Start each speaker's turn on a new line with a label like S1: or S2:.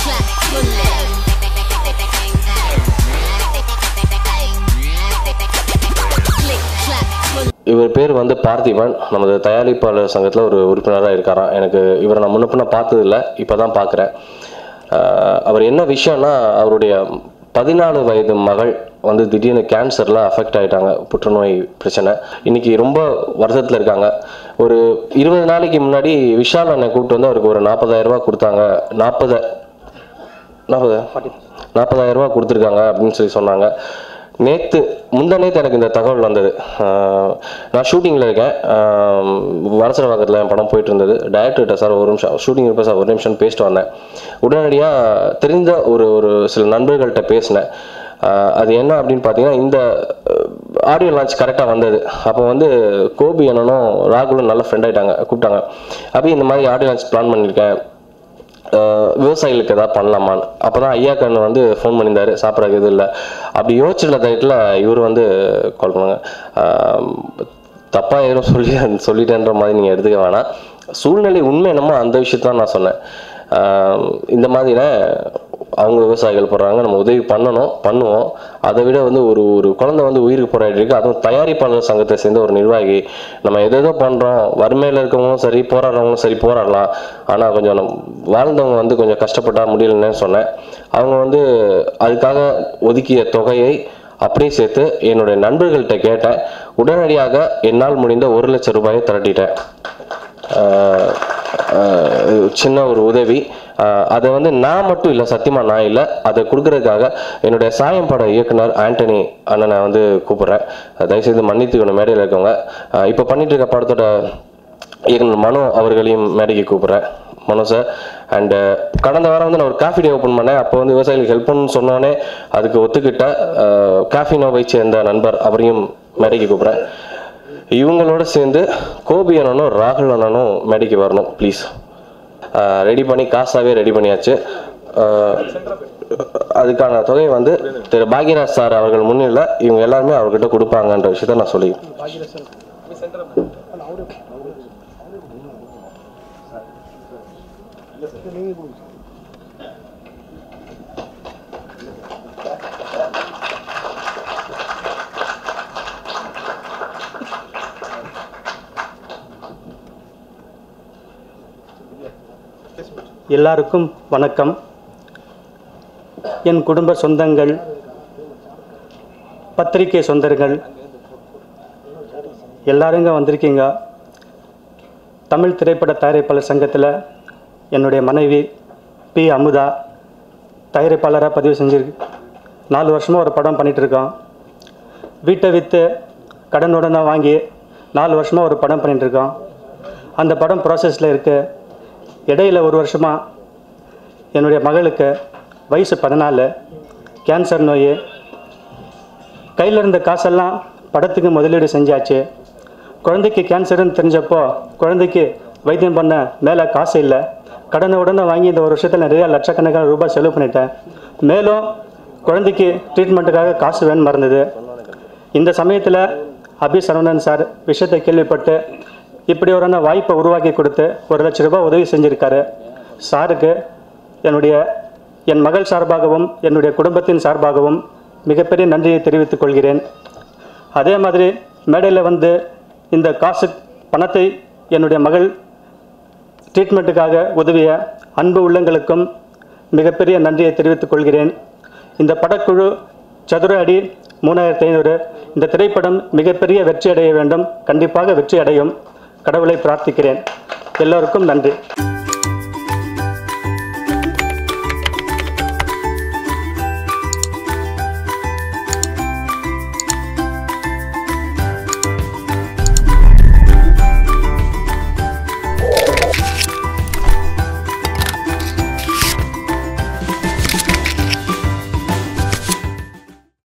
S1: இவர் பேர் வந்து பார்த்திபன் நமது தயாரிப்பாளர் சங்கத்தில் ஒரு உறுப்பினராக இருக்காராம் எனக்கு இவரை நான் முன்ன பின்ன பார்த்ததில்ல இப்போ தான் பார்க்குறேன் அவர் என்ன விஷயம்னா அவருடைய பதினாலு வயது மகள் வந்து திடீர்னு கேன்சரில் அஃபெக்ட் ஆகிட்டாங்க புற்றுநோய் பிரச்சனை இன்னைக்கு ரொம்ப வருத்தத்தில் இருக்காங்க ஒரு இருபது நாளைக்கு முன்னாடி விஷால் அண்ணன் கூப்பிட்டு வந்து அவருக்கு ஒரு நாற்பதாயிரம் ரூபாய் கொடுத்தாங்க நாற்பது நாற்பது நாற்பதாயிரம் ரூபாய் கொடுத்துருக்காங்க அப்படின்னு சொல்லி சொன்னாங்க நேற்று முந்தா நேற்று எனக்கு இந்த தகவல் வந்தது ஆஹ் நான் ஷூட்டிங்கில் இருக்கேன் வரசரவாக்கத்தில் என் படம் போயிட்டு இருந்தது டைரக்டர்கிட்ட சார் ஒரு நிமிஷம் ஷூட்டிங் இருப்பேன் சார் ஒரு நிமிஷம் பேசிட்டு வந்தேன் உடனடியாக தெரிந்த ஒரு ஒரு சில நண்பர்கள்ட்ட பேசினேன் ஆஹ் அது என்ன அப்படின்னு பார்த்தீங்கன்னா இந்த ஆடியோ லான்ச் கரெக்டாக வந்தது அப்போ வந்து கோபி அண்ணனும் ராகுலும் நல்ல ஃப்ரெண்ட் ஆயிட்டாங்க கூப்பிட்டாங்க அப்போ இந்த மாதிரி ஆடியோ லான்ச் பிளான் பண்ணியிருக்கேன் ஆஹ் விவசாயிகளுக்கு ஏதாவது பண்ணலாமான்னு அப்போ தான் ஐயா கண்ணு வந்து ஃபோன் பண்ணியிருந்தாரு சாப்பிட்றதுக்கு இது இல்லை அப்படி யோசிச்சுள்ள டயத்தில் இவர் வந்து கால் பண்ணாங்க ஆஹ் தப்பா எதுவும் சொல்லி சொல்லிட்டேன்ற மாதிரி நீங்கள் எடுத்துக்க வேணாம் சூழ்நிலை உண்மை என்னமோ அந்த விஷயத்த தான் நான் சொன்னேன் ஆஹ் இந்த மாதிரில அவங்க விவசாயிகள் போடுறாங்க நம்ம உதவி பண்ணணும் பண்ணுவோம் அதை விட வந்து ஒரு ஒரு குழந்தை வந்து உயிருக்கு போராடி இருக்கு அதுவும் தயாரிப்பாளர் சங்கத்தை சேர்ந்த ஒரு நிர்வாகி நம்ம எதேதோ பண்ணுறோம் வறுமையில் இருக்கவங்களும் சரி போராடுறவங்களும் சரி போராடலாம் ஆனால் கொஞ்சம் நம்ம வாழ்ந்தவங்க வந்து கொஞ்சம் கஷ்டப்பட்டா முடியலன்னு சொன்னேன் அவங்க வந்து அதுக்காக ஒதுக்கிய தொகையை அப்படியே சேர்த்து என்னுடைய நண்பர்கள்ட்ட கேட்டேன் உடனடியாக என்னால் முடிந்த ஒரு லட்சம் ரூபாயை திரட்டிட்டேன் ஆஹ் ஆஹ் சின்ன ஒரு உதவி ஆஹ் அதை வந்து நான் மட்டும் இல்லை சத்தியமா நான் இல்லை அதை கொடுக்கறதுக்காக என்னுடைய சாயம் பட இயக்குனர் ஆண்டனி அண்ணனை வந்து கூப்பிடுறேன் தயவுசெய்து மன்னித்துக்கணும் மேடையில் இருக்கவங்க ஆஹ் இப்போ பண்ணிட்டு இருக்க படத்தோட இயக்குனர் மனோ அவர்களையும் மேடைக்கு கூப்பிடுறேன் மனோ சார் அண்டு கடந்த வாரம் வந்து நான் ஒரு காஃபி டே ஓப்பன் பண்ணேன் அப்போ வந்து விவசாயிகளுக்கு ஹெல்ப் பண்ணணும்னு சொன்னோன்னே அதுக்கு ஒத்துக்கிட்ட காஃபினோவை சேர்ந்த நண்பர் அவரையும் மேடைக்கு கூப்பிடுறேன் இவங்களோட சேர்ந்து கோபி அண்ணனும் ராகுல் அண்ணனும் மேடைக்கு வரணும் ப்ளீஸ் ரெடி பண்ணி காசாவே ரெடி பண்ணியாச்சு ஆஹ் அதுக்கான தொகை வந்து திரு பாக்யராஜ் சார் அவர்கள் முன்னிலை இவங்க எல்லாருமே அவர்கிட்ட கொடுப்பாங்கன்ற விஷயத்த நான் சொல்லி
S2: எல்லாருக்கும் வணக்கம் என் குடும்ப சொந்தங்கள் பத்திரிகை சொந்தர்கள் எல்லாரும் இங்கே வந்திருக்கீங்க தமிழ் திரைப்பட தயாரிப்பாளர் சங்கத்தில் என்னுடைய மனைவி பி அமுதா தயாரிப்பாளராக பதிவு செஞ்சிருக்கு நாலு வருஷமாக ஒரு படம் பண்ணிட்டு இருக்கோம் வீட்டை விற்று கடனுடனே வாங்கி நாலு வருஷமாக ஒரு படம் பண்ணிட்டு இருக்கோம் அந்த படம் ப்ராசஸில் இருக்குது இடையில ஒரு வருஷமாக என்னுடைய மகளுக்கு வயசு பதினாலு கேன்சர் நோய் கையில் இருந்த காசெல்லாம் படத்துக்கு முதலீடு செஞ்சாச்சு குழந்தைக்கு கேன்சர்னு தெரிஞ்சப்போ குழந்தைக்கு வைத்தியம் பண்ண மேலே காசு இல்லை கடனை உடனே வாங்கி இந்த ஒரு வருஷத்தில் நிறைய லட்சக்கணக்கான ரூபாய் செலவு பண்ணிட்டேன் மேலும் குழந்தைக்கு ட்ரீட்மெண்ட்டுக்காக காசு வேணுமா இருந்தது இந்த சமயத்தில் அபி சரவணன் சார் விஷயத்தை கேள்விப்பட்டு இப்படி ஒரு வாய்ப்பை உருவாக்கி கொடுத்து ஒரு லட்ச ரூபாய் உதவி செஞ்சுருக்காரு சாருக்கு என்னுடைய என் மகள் சார்பாகவும் என்னுடைய குடும்பத்தின் சார்பாகவும் மிகப்பெரிய நன்றியை தெரிவித்துக் கொள்கிறேன் அதே மாதிரி மேடையில் வந்து இந்த காசு பணத்தை என்னுடைய மகள் ட்ரீட்மெண்ட்டுக்காக உதவிய அன்பு உள்ளங்களுக்கும் மிகப்பெரிய நன்றியை தெரிவித்துக் கொள்கிறேன் இந்த படக்குழு சதுர அடி மூணாயிரத்தி ஐநூறு இந்த திரைப்படம் மிகப்பெரிய வெற்றி அடைய வேண்டும் கண்டிப்பாக வெற்றி அடையும் கடவுளை பிரார்த்திக்கிறேன் எல்லோருக்கும் நன்றி